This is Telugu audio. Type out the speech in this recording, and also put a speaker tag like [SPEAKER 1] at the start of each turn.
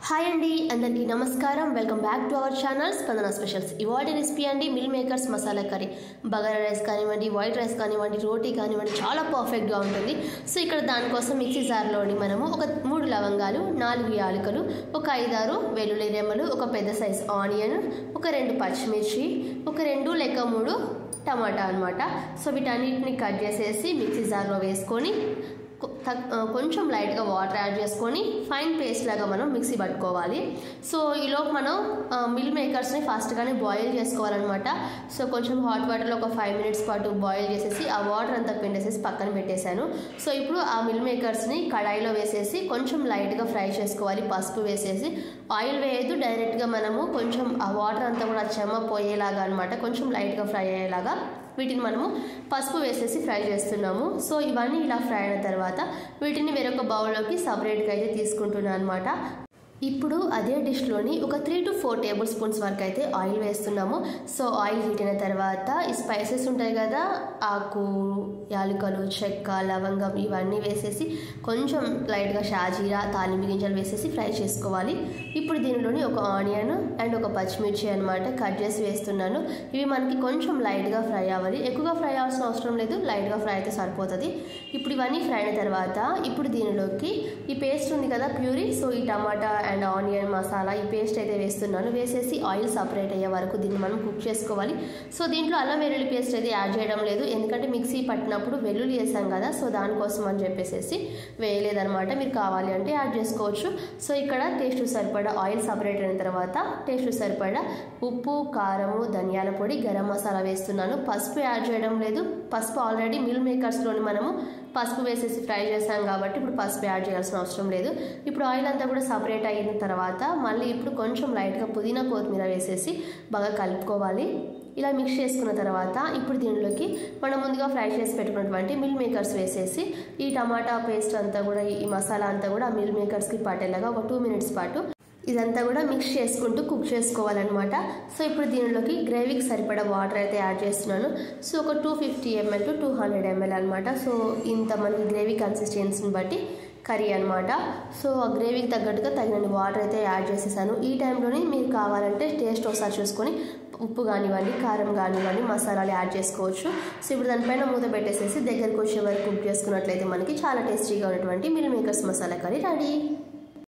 [SPEAKER 1] హాయ్ అండి అందరికీ నమస్కారం welcome back to our channel Spandana specials ఇవాళ రెసిపీ అండి meal makers masala curry bagara rice కానివ్వండి వైట్ రైస్ కానివ్వండి రోటీ కానివ్వండి చాలా పర్ఫెక్ట్గా ఉంటుంది సో ఇక్కడ దానికోసం మిక్సీ జార్లోని మనము ఒక మూడు లవంగాలు నాలుగు యాలకులు ఒక ఐదారు వెల్లుల్లి రెమ్మలు ఒక పెద్ద సైజ్ ఆనియన్ ఒక రెండు పచ్చిమిర్చి ఒక రెండు లేక మూడు టమాటా అనమాట సో వీటన్నిటిని కట్ చేసేసి మిక్సీ జార్లో వేసుకొని కొ- తక్- ఆ, కొంచెం లైట్గా వాటర్ యాడ్ చేసుకొని ఫైన్ పేస్ట్ లాగా మనం మిక్సీ పట్టుకోవాలి సో ఈలోపు మనం ఆ, మిల్ మేకర్స్ని ఫాస్ట్గానే బాయిల్ చేసుకోవాలన్నమాట సో కొంచెం హాట్ వాటర్లో ఒక ఫైవ్ మినిట్స్ పాటు బాయిల్ చేసేసి ఆ వాటర్ అంతా పిండేసేసి పక్కన పెట్టేశాను సో ఇప్పుడు ఆ మిల్ మేకర్స్ని కడాయిలో వేసేసి కొంచెం లైట్గా ఫ్రై చేసుకోవాలి పసుపు వేసేసి ఆయిల్ వేయద్దు డైరెక్ట్గా మనము కొంచెం ఆ వాటర్ అంతా కూడా చెమ్మ పోయేలాగా అనమాట కొంచెం లైట్గా ఫ్రై అయ్యేలాగా వీటిని మనము పసుపు వేసేసి ఫ్రై చేస్తున్నాము సో ఇవన్నీ ఇలా ఫ్రై అయిన తర్వాత వీటిని వేరొక బౌల్లోకి సపరేట్గా అయితే తీసుకుంటున్నాను అనమాట ఇప్పుడు అదే డిష్లోని ఒక three to four tablespoons వరకు అయితే ఆయిల్ వేస్తున్నాము సో ఆయిల్ హీట్ అయిన తర్వాత ఈ స్పైసెస్ ఉంటాయి కదా ఆకు యాలకులు చెక్క లవంగం ఇవన్నీ వేసేసి కొంచెం లైట్గా షాజీరా తాలింపు గింజలు వేసేసి ఫ్రై చేసుకోవాలి ఇప్పుడు దీనిలోని ఒక ఆనియన్ అండ్ ఒక పచ్చిమిర్చి అనమాట కట్ చేసి వేస్తున్నాను ఇవి మనకి కొంచెం లైట్గా ఫ్రై అవ్వాలి ఎక్కువగా ఫ్రై అవ్వాల్సిన అవసరం లేదు లైట్గా ఫ్రై అయితే సరిపోతుంది ఇప్పుడు ఇవన్నీ ఫ్రై అయిన తర్వాత ఇప్పుడు దీనిలోకి ఈ పేస్ట్ ఉంది కదా ప్యూరీ సో ఈ టమాటా అండ్ ఆనియన్ మసాలా ఈ పేస్ట్ అయితే వేస్తున్నాను వేసేసి ఆయిల్ సపరేట్ అయ్యే వరకు దీన్ని మనం కుక్ చేసుకోవాలి సో దీంట్లో అల్లం వెల్లుల్లి పేస్ట్ అయితే యాడ్ చేయడం లేదు ఎందుకంటే మిక్సీ పట్టినప్పుడు వెల్లుల్లి వేసాం కదా సో దానికోసం అని చెప్పేసి వేయలేదనమాట మీరు కావాలి అంటే యాడ్ చేసుకోవచ్చు సో ఇక్కడ టేస్ట్ సరిపడా ఆయిల్ సపరేట్ అయిన తర్వాత టేస్ట్ సరిపడా ఉప్పు కారము ధనియాల పొడి గరం మసాలా వేస్తున్నాను పసుపు యాడ్ చేయడం లేదు పసుపు ఆల్రెడీ మిల్ మేకర్స్లోని మనము పసుపు వేసేసి ఫ్రై చేసాం కాబట్టి ఇప్పుడు పసుపు యాడ్ చేయాల్సిన అవసరం లేదు ఇప్పుడు ఆయిల్ అంతా కూడా సపరేట్ అయిన తర్వాత మళ్ళీ ఇప్పుడు కొంచెం లైట్గా పుదీనా కొత్తిమీర వేసేసి బాగా కలుపుకోవాలి ఇలా మిక్స్ చేసుకున్న తర్వాత ఇప్పుడు దీనిలోకి మనం ముందుగా ఫ్రై చేసి పెట్టుకున్నటువంటి మిల్ మేకర్స్ వేసేసి ఈ టమాటా పేస్ట్ అంతా కూడా ఈ మసాలా అంతా కూడా ఆ మిల్ మేకర్స్కి పట్టేలాగా ఒక టూ మినిట్స్ పాటు ఇదంతా కూడా మిక్స్ చేసుకుంటూ కుక్ చేసుకోవాలన్నమాట సో ఇప్పుడు దీనిలోకి గ్రేవీకి సరిపడా వాటర్ అయితే యాడ్ చేస్తున్నాను సో ఒక two fifty ML to two hundred ML అనమాట సో ఇంత మనకి గ్రేవీ కన్సిస్టెన్సీని బట్టి కర్రీ అనమాట సో ఆ గ్రేవీకి తగ్గట్టుగా తగినన్ని వాటర్ అయితే యాడ్ చేసేసాను ఈ టైంలోనే మీరు కావాలంటే టేస్ట్ ఒకసారి చూసుకొని ఉప్పు కానివ్వండి కారం కానివ్వండి మసాలాలు యాడ్ చేసుకోవచ్చు సో ఇప్పుడు దానిపైన మూత పెట్టేసేసి దగ్గరకు వచ్చే వరకు కుక్ చేసుకున్నట్లయితే మనకి చాలా టేస్టీగా ఉన్నటువంటి meal makers masala curry ready